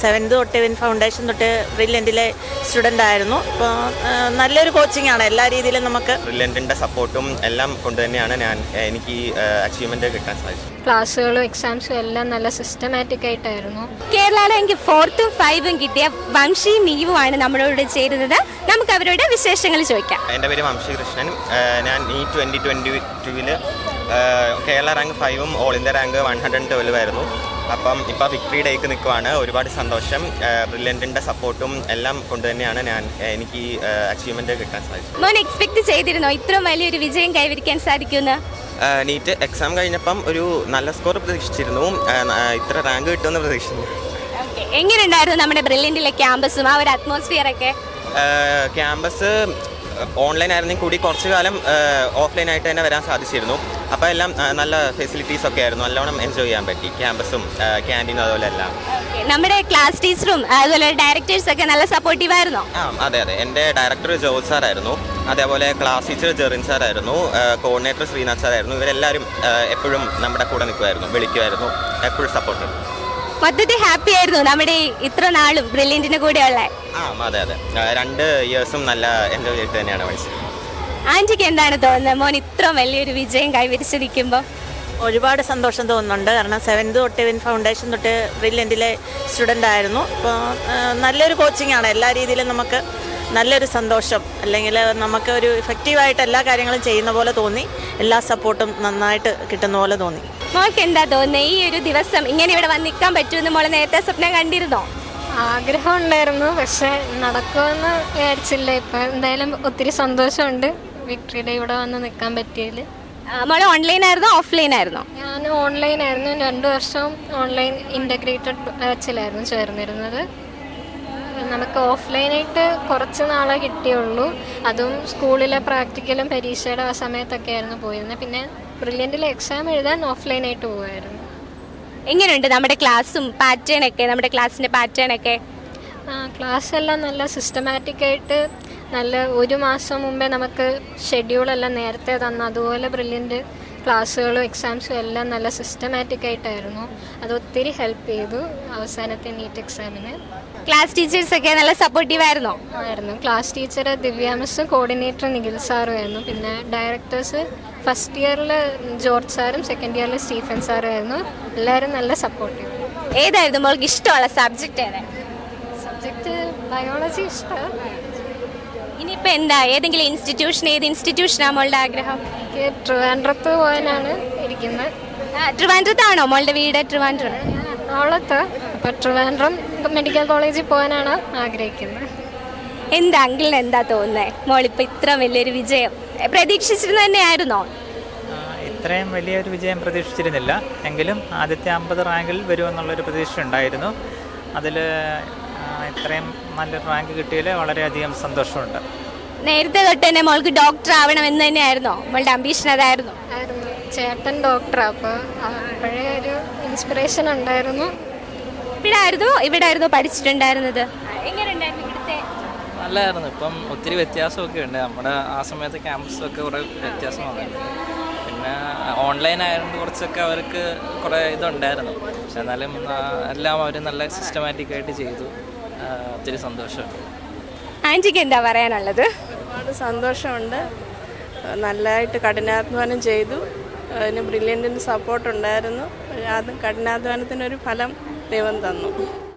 seventh തൊട്ട് ഇവൻ foundation തൊട്ട് ബ്രില്യൻറ്റിലെ സ്റ്റുഡൻ്റ് ആയിരുന്നു അപ്പോൾ നല്ലൊരു കോച്ചിങ് ആണ് എല്ലാ രീതിയിലും നമുക്ക് ബ്രില്യൻറ്റിൻ്റെ സപ്പോർട്ടും എല്ലാം കൊണ്ട് തന്നെയാണ് ഞാൻ എനിക്ക് അച്ചീവ്മെൻറ്റ് കിട്ടാൻ സാധിച്ചത് ക്ലാസ്സുകളും എക്സാംസും എല്ലാം നല്ല സിസ്റ്റമാറ്റിക് ആയിട്ടായിരുന്നു കേരള എനിക്ക് ഫോർത്തും ഫൈവും കിട്ടിയ വംശി നീവുമാണ് നമ്മളോട് ചേരുന്നത് നമുക്ക് അവരുടെ വിശേഷങ്ങൾ ചോദിക്കാം എൻ്റെ പേര് വംശി കൃഷ്ണൻ ഏഹ് ഞാൻ ഈ ട്വൻറ്റി ട്വൻറ്റി ടുവിൽ കേരള റാങ്ക് ഫൈവും all India rank one hundred twelve ആയിരുന്നു അപ്പം ഇപ്പോൾ വിക്ടറി ഡേക്ക് നിൽക്കുവാണ് ഒരുപാട് സന്തോഷം ബ്രില്യൻറ്റിൻ്റെ സപ്പോർട്ടും എല്ലാം കൊണ്ട് തന്നെയാണ് ഞാൻ എനിക്ക് അച്ചീവ്മെൻറ്റ് കിട്ടാൻ സാധിച്ചത് മോൻ എക്സ്പെക്ട് ചെയ്തിരുന്നോ ഇത്രയും വലിയൊരു വിജയം കൈവരിക്കാൻ സാധിക്കുമെന്ന് നീറ്റ് എക്സാം കഴിഞ്ഞപ്പം ഒരു നല്ല സ്കോർ പ്രതീക്ഷിച്ചിരുന്നു ഏഹ് ന- ഇത്ര റാങ്ക് കിട്ടുമെന്ന് പ്രതീക്ഷിച്ചിരുന്നു എങ്ങനെയുണ്ടായിരുന്നു നമ്മുടെ ബ്രില്യൻറ്റിലെ ക്യാമ്പസും ആ ഒരു അറ്റ്മോസ്ഫിയർ ഒക്കെ ക്യാമ്പസ് ഓൺലൈൻ ആയിരുന്നെങ്കിൽ കൂടി കുറച്ച് കാലം ഓഫ്ലൈൻ ആയിട്ട് തന്നെ വരാൻ സാധിച്ചിരുന്നു അപ്പോൾ എല്ലാം ആ, നല്ല ഫെസിലിറ്റീസ് ഒക്കെ ആയിരുന്നു നല്ലോണം എൻജോയ് ചെയ്യാൻ പറ്റി ക്യാമ്പസും ക്യാൻറ്റീനും അതുപോലെ എല്ലാം നമ്മുടെ ക്ലാസ് ടീച്ചറും അതുപോലെ ഡയറക്ടേഴ്സ് ഒക്കെ നല്ല സപ്പോർട്ടീവ് ആയിരുന്നോ ആ അതെ അതെ എൻ്റെ ഡയറക്ടർ ജോസ് സാറായിരുന്നു അതേപോലെ ക്ലാസ് ടീച്ചർ ജെറിൻ സാറായിരുന്നു കോർഡിനേറ്റർ ശ്രീനാഥ് സാറായിരുന്നു ഇവരെല്ലാവരും ആ, എപ്പോഴും നമ്മുടെ കൂടെ നിൽക്കുമായിരുന്നു വിളിക്കുമായിരുന്നു എപ്പോഴും സപ്പോർട്ട് മൊത്തത്തിൽ ഹാപ്പി ആയിരുന്നു നമ്മുടെ ഈ ഇത്ര നാളും ബ്രില്യൻറ്റിന്റെ കൂടെയുള്ള ആ അതെ അതെ ആ, രണ്ട് ഇയേഴ്സും നല്ല എൻജോയ് ചെയ്തിട്ട് തന്നെയാണ് പഠിച്ചത് ആൻറ്റിക്ക് എന്താണ് തോന്നുന്നത് മോൻ ഇത്ര വലിയൊരു വിജയം കൈവരിച്ചിരിക്കുമ്പോൾ ഒരുപാട് സന്തോഷം തോന്നുന്നുണ്ട് കാരണം സെവൻത് തൊട്ട് ഇവൻ ഫൗണ്ടേഷൻ തൊട്ട് ബ്രില്യൻറ്റിലെ സ്റ്റുഡൻ്റ് ആയിരുന്നു അപ്പോൾ നല്ലൊരു കോച്ചിങ് ആണ് എല്ലാ രീതിയിലും നമുക്ക് നല്ലൊരു സന്തോഷം അല്ലെങ്കിൽ നമുക്ക് ഒരു ഇഫക്റ്റീവായിട്ട് എല്ലാ കാര്യങ്ങളും ചെയ്യുന്ന പോലെ തോന്നി എല്ലാ സപ്പോർട്ടും നന്നായിട്ട് കിട്ടുന്ന പോലെ തോന്നി മോൾക്ക് എന്താ തോന്നുന്നത് ഈ ഒരു ദിവസം ഇങ്ങനെ ഇവിടെ വന്ന് നിൽക്കാൻ പറ്റുമെന്ന് മോളെ നേരത്തെ സ്വപ്നം കണ്ടിരുന്നോ ആഗ്രഹം ഉണ്ടായിരുന്നു പക്ഷെ നടക്കുമെന്ന് വിചാരിച്ചില്ല ഇപ്പം എന്തായാലും ഒത്തിരി സന്തോഷമുണ്ട് വിക്ടറി ഡേ ഇവിടെ വന്ന് നിൽക്കാൻ പറ്റിയതിൽ ആ, മോളെ ഓൺലൈൻ ആയിരുന്നോ ഓഫ്ലൈൻ ആയിരുന്നോ ഞാൻ ഓൺലൈൻ ആയിരുന്നു രണ്ട് വർഷം ഓൺലൈൻ ഇൻ്റഗ്രേറ്റഡ് ബാച്ചിലായിരുന്നു ചേർന്നിരുന്നത് നമുക്ക് ഓഫ്ലൈനായിട്ട് കുറച്ച് നാളെ കിട്ടിയുള്ളൂ അതും സ്കൂളിലെ പ്രാക്ടിക്കലും പരീക്ഷയുടെ ആ സമയത്തൊക്കെ ആയിരുന്നു പോയിരുന്നത് പിന്നെ ബ്രില്യൻറ്റിൽ എക്സാം എഴുതാൻ ഓഫ്ലൈനായിട്ട് പോകുമായിരുന്നു എങ്ങനെയുണ്ട് നമ്മുടെ ക്ലാസ്സും പാറ്റേൺ ഒക്കെ നമ്മുടെ ക്ലാസ്സിന്റെ പാറ്റേൺ ഒക്കെ ക്ലാസ് എല്ലാം നല്ല സിസ്റ്റമാറ്റിക് ആയിട്ട് നല്ല ഒരു മാസം മുമ്പേ നമുക്ക് ഷെഡ്യൂളെല്ലാം നേരത്തെ തന്നു അതുപോലെ ബ്രില്യൻ്റ് ക്ലാസ്സുകളും എക്സാംസും എല്ലാം നല്ല സിസ്റ്റമാറ്റിക് ആയിട്ടായിരുന്നു അത് ഒത്തിരി ഹെൽപ്പ് ചെയ്തു അവസാനത്തെ നീറ്റ് എക്സാമിന് ക്ലാസ് ടീച്ചേഴ്സ് ഒക്കെ നല്ല സപ്പോർട്ടീവ് ആയിരുന്നോ ആയിരുന്നു ക്ലാസ് ടീച്ചർ ദിവ്യ മിസ്സും കോർഡിനേറ്റർ നിഖിൽ സാറും ആയിരുന്നു പിന്നെ ഡയറക്ടേഴ്സ് ഫസ്റ്റ് ഇയറിൽ ജോർജ് സാറും സെക്കൻഡ് ഇയറിൽ സ്റ്റീഫൻ സാറും ആയിരുന്നു എല്ലാവരും നല്ല സപ്പോർട്ടീവ് ഏതായിരുന്നു മോൾക്ക് ഇഷ്ടമുള്ള സബ്ജക്റ്റ് ഏതാ സബ്ജക്റ്റ് ബയോളജി ഇഷ്ടമാണ് ഇനിയിപ്പോൾ എന്താ ഏതെങ്കിലും ഇൻസ്റ്റിറ്റ്യൂഷൻ ഏത് ഇൻസ്റ്റിറ്റ്യൂഷനാണ് മോളുടെ ആഗ്രഹം എനിക്ക് ട്രിവാൻഡ്രത്ത് പോകാനാണ് ഇരിക്കുന്നത് ആ, ട്രിവാൻഡ്രത്താണോ മോളുടെ വീട് ട്രിവാൻഡ്രം ഞാൻ എറണാകുളത്ത് അപ്പോൾ ട്രിവാൻഡ്രം മെഡിക്കൽ കോളേജിൽ പോകാനാണ് ആഗ്രഹിക്കുന്നത് എന്താ അങ്കിളിന് എന്താ തോന്നുന്നത് മോളിപ്പോൾ ഇത്ര വലിയൊരു വിജയം എ, പ്രതീക്ഷിച്ചിരുന്ന തന്നെയായിരുന്നോ ആ, ഇത്രയും വലിയൊരു വിജയം പ്രതീക്ഷിച്ചിരുന്നില്ല എങ്കിലും ആദ്യത്തെ അമ്പത് റാങ്കിൽ വരുമെന്നുള്ളൊരു പ്രതീക്ഷ ഉണ്ടായിരുന്നു അതിൽ ഇത്രയും നല്ലൊരു റാങ്ക് കിട്ടിയതിൽ വളരെയധികം സന്തോഷമുണ്ട് നേരത്തെ തൊട്ട് തന്നെ മോൾക്ക് ഡോക്ടർ ആവണം എന്ന് തന്നെയായിരുന്നോ മോളുടെ അംബീഷൻ അതായിരുന്നു ആയിരുന്നു ചേട്ടൻ ഡോക്ടറാണ് അപ്പോൾ അപ്പോഴേ ഒരു ഇൻസ്പിറേഷൻ ഉണ്ടായിരുന്നു ഇവിടെ ആയിരുന്നു ഇവിടെ ആയിരുന്നു പഠിച്ചിട്ടുണ്ടായിരുന്നത് എങ്ങനെയുണ്ടായിരുന്നു ഇവിടുത്തെ നല്ലതായിരുന്നു ഇപ്പം ഒത്തിരി വ്യത്യാസമൊക്കെ ഉണ്ട് നമ്മുടെ ആ സമയത്ത് ക്യാമ്പസൊക്കെ കുറേ വ്യത്യാസം വന്നിട്ടുണ്ട് പിന്നെ ഓൺലൈൻ ആയതുകൊണ്ട് കുറച്ചൊക്കെ അവർക്ക് കുറേ ഇതുണ്ടായിരുന്നു പക്ഷെ എന്നാലും ആ, എല്ലാം അവർ നല്ല സിസ്റ്റമാറ്റിക് ആയിട്ട് ചെയ്തു ആ, ഒത്തിരി സന്തോഷമുണ്ട് ആൻറ്റിക്ക് എന്താ പറയാനുള്ളത് ഒരുപാട് സന്തോഷമുണ്ട് നല്ലതായിട്ട് കഠിനാധ്വാനം ചെയ്തു അതിന് ബ്രില്യൻറ്റിന് സപ്പോർട്ട് ഉണ്ടായിരുന്നു അത് കഠിനാധ്വാനത്തിനൊരു ഫലം ദൈവം തന്നു